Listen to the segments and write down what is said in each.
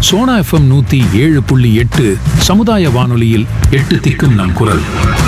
Sona FM நூத்தி ஏழு புள்ளி எட்டு சமுதாய வானொலியில் எட்டு திக்கும் நம் குரல்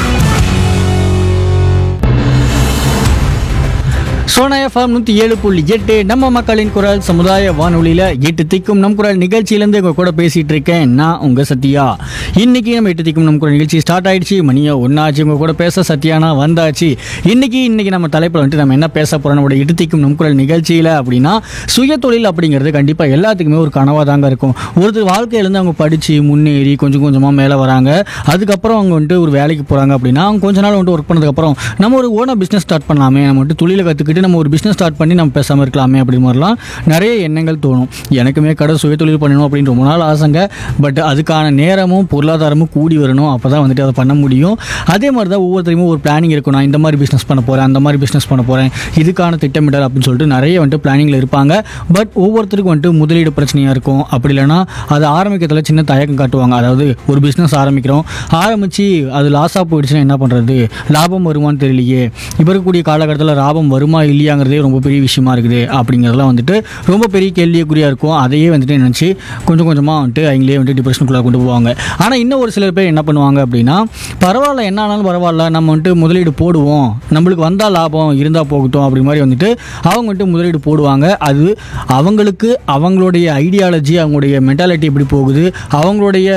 சோனா எஃப்எம் நூற்றி ஏழு புள்ளி எட்டு நம்ம மக்களின் குரல் சமுதாய வானொலியில் எட்டு திக்கும் நம் குரல் நிகழ்ச்சியிலேருந்து உங்க கூட பேசிட்டு இருக்கேன் நான் உங்க சத்யா இன்னைக்கு நம்ம எட்டு திக்கும் நம் குரல் நிகழ்ச்சி ஸ்டார்ட் ஆயிடுச்சு மணியா ஒன்னாச்சு உங்க கூட பேச சத்யானா வந்தாச்சு இன்னைக்கு இன்னைக்கு நம்ம தலைப்பில் வந்துட்டு நம்ம என்ன பேச போறோம் நம்மளோட எட்டு திக்கும் நம் குரல் நிகழ்ச்சியில் அப்படின்னா சுய தொழில் அப்படிங்கிறது கண்டிப்பாக எல்லாத்துக்குமே ஒரு கனவாக தாங்க இருக்கும் ஒருத்தர் வாழ்க்கையிலேருந்து அவங்க படித்து முன்னேறி கொஞ்சம் கொஞ்சமாக மேலே வராங்க அதுக்கப்புறம் அவங்க வந்துட்டு ஒரு வேலைக்கு போகிறாங்க அப்படின்னா அவங்க கொஞ்ச நாள் வந்துட்டு ஒர்க் பண்ணதுக்கப்புறம் நம்ம ஒரு ஓனாக பிஸ்னஸ் ஸ்டார்ட் பண்ணலாமே நம்ம வந்துட்டு தொழிலை கற்றுக்கிட்டு நம்ம ஒரு பிஸ்னஸ் ஸ்டார்ட் பண்ணி நம்ம பேசாமல் இருக்கலாமே அப்படி மாதிரிலாம் நிறைய எண்ணங்கள் தோணும் எனக்குமே கடை சுய தொழில் பண்ணணும் அப்படின்னு ரொம்ப நாள் ஆசைங்க பட் அதுக்கான நேரமும் பொருளாதாரமும் கூடி வரணும் அப்போ தான் வந்துட்டு அதை பண்ண முடியும் அதே மாதிரி தான் ஒவ்வொருத்தரையும் ஒரு பிளானிங் இருக்கும் நான் இந்த மாதிரி பிஸ்னஸ் பண்ண போகிறேன் அந்த மாதிரி பிஸ்னஸ் பண்ண போகிறேன் இதுக்கான திட்டமிடல் அப்படின்னு சொல்லிட்டு நிறைய வந்துட்டு பிளானிங்கில் இருப்பாங்க பட் ஒவ்வொருத்தருக்கும் வந்துட்டு முதலீடு பிரச்சனையாக இருக்கும் அப்படி இல்லைன்னா அதை ஆரம்பிக்கிறதுல சின்ன தயக்கம் காட்டுவாங்க அதாவது ஒரு பிஸ்னஸ் ஆரம்பிக்கிறோம் ஆரம்பித்து அது லாஸாக போயிடுச்சுன்னா என்ன பண்ணுறது லாபம் வருமான்னு தெரியலையே இப்போ இருக்கக்கூடிய காலகட்டத்தில் லாபம் வருமா இல்லையாங்கிறதே ரொம்ப பெரிய விஷயமா இருக்குது அப்படிங்கிறதுலாம் வந்துட்டு ரொம்ப பெரிய கேள்விக்குறியாக இருக்கும் அதையே வந்துட்டு நினச்சி கொஞ்சம் கொஞ்சமாக வந்துட்டு அவங்களே வந்துட்டு டிப்ரெஷனுக்குள்ளே கொண்டு போவாங்க ஆனால் இன்னும் ஒரு சிலர் பேர் என்ன பண்ணுவாங்க அப்படின்னா பரவாயில்ல என்ன ஆனாலும் பரவாயில்ல நம்ம வந்துட்டு முதலீடு போடுவோம் நம்மளுக்கு வந்தால் லாபம் இருந்தால் போகட்டும் அப்படி மாதிரி வந்துட்டு அவங்க வந்துட்டு முதலீடு போடுவாங்க அது அவங்களுக்கு அவங்களுடைய ஐடியாலஜி அவங்களுடைய மென்டாலிட்டி எப்படி போகுது அவங்களுடைய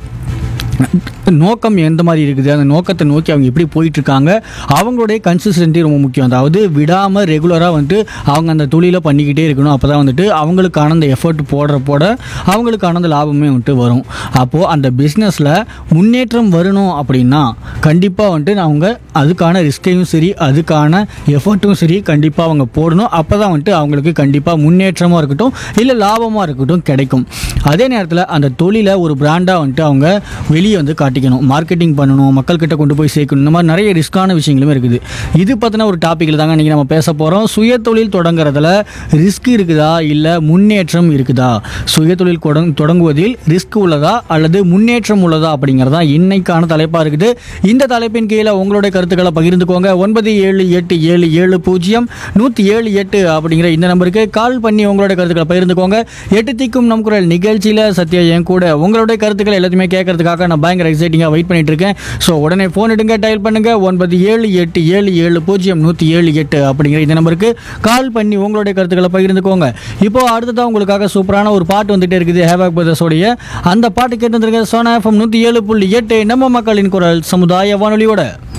நோக்கம் எந்த மாதிரி இருக்குது அந்த நோக்கத்தை நோக்கி அவங்க எப்படி போயிட்டு இருக்காங்க அவங்களுடைய கன்சிஸ்டன்சி ரொம்ப முக்கியம் அதாவது விடாமல் ரெகுலராக வந்துட்டு அவங்க அந்த தொழிலை பண்ணிக்கிட்டே இருக்கணும் அப்போ தான் வந்துட்டு அவங்களுக்கான அந்த எஃபர்ட் போடுற போட அவங்களுக்கான அந்த லாபமே வந்துட்டு வரும் அப்போது அந்த பிஸ்னஸில் முன்னேற்றம் வரணும் அப்படின்னா கண்டிப்பாக வந்துட்டு அவங்க அதுக்கான ரிஸ்கையும் சரி அதுக்கான எஃபர்ட்டும் சரி கண்டிப்பாக அவங்க போடணும் அப்போ தான் வந்துட்டு அவங்களுக்கு கண்டிப்பாக முன்னேற்றமாக இருக்கட்டும் இல்லை லாபமாக இருக்கட்டும் கிடைக்கும் அதே நேரத்தில் அந்த தொழிலை ஒரு பிராண்டாக வந்துட்டு அவங்க வெளியே வந்து காட்டிக்கணும் மார்க்கெட்டிங் பண்ணணும் மக்கள்கிட்ட கொண்டு போய் சேர்க்கணும் இந்த மாதிரி நிறைய ரிஸ்க்கான விஷயங்களும் இருக்குது இது பற்றின ஒரு டாப்பிக்கில் தாங்க இன்றைக்கி நம்ம பேச போகிறோம் சுய தொழில் தொடங்குறதுல ரிஸ்க் இருக்குதா இல்லை முன்னேற்றம் இருக்குதா சுய தொழில் கொடங் தொடங்குவதில் ரிஸ்க் உள்ளதா அல்லது முன்னேற்றம் உள்ளதா அப்படிங்கிறதா இன்னைக்கான தலைப்பாக இருக்குது இந்த தலைப்பின் கீழே உங்களுடைய கருத்துக்களை பகிர்ந்துக்கோங்க ஒன்பது ஏழு எட்டு ஏழு ஏழு பூஜ்ஜியம் நூற்றி ஏழு எட்டு அப்படிங்கிற இந்த நம்பருக்கு கால் பண்ணி உங்களுடைய கருத்துக்களை பகிர்ந்துக்கோங்க எட்டு திக்கும் நம் குரல் நிகழ்ச்சியில் சத்யா என் கூட உங்களுடைய கருத்துக்களை எல்லாத்தையுமே கேட்கறதுக்காக நான் பயங்கர எக்ஸைட்டிங்காக வெயிட் பண்ணிட்டு இருக்கேன் ஸோ உடனே ஃபோன் எடுங்க டயல் பண்ணுங்க ஒன்பது ஏழு எட்டு ஏழு ஏழு பூஜ்ஜியம் நூற்றி ஏழு எட்டு அப்படிங்கிற இந்த நம்பருக்கு கால் பண்ணி உங்களுடைய கருத்துக்களை பகிர்ந்துக்கோங்க இப்போ அடுத்ததான் உங்களுக்காக சூப்பரான ஒரு பாட்டு வந்துட்டே இருக்குது ஹேவாக் பிரதர்ஸோடைய அந்த பாட்டு கேட்டு வந்துருங்க சோனா எஃப்எம் நூற்றி ஏழு புள்ளி எட்டு நம்ம மக்களின் குரல் சமுதாய வானொலியோட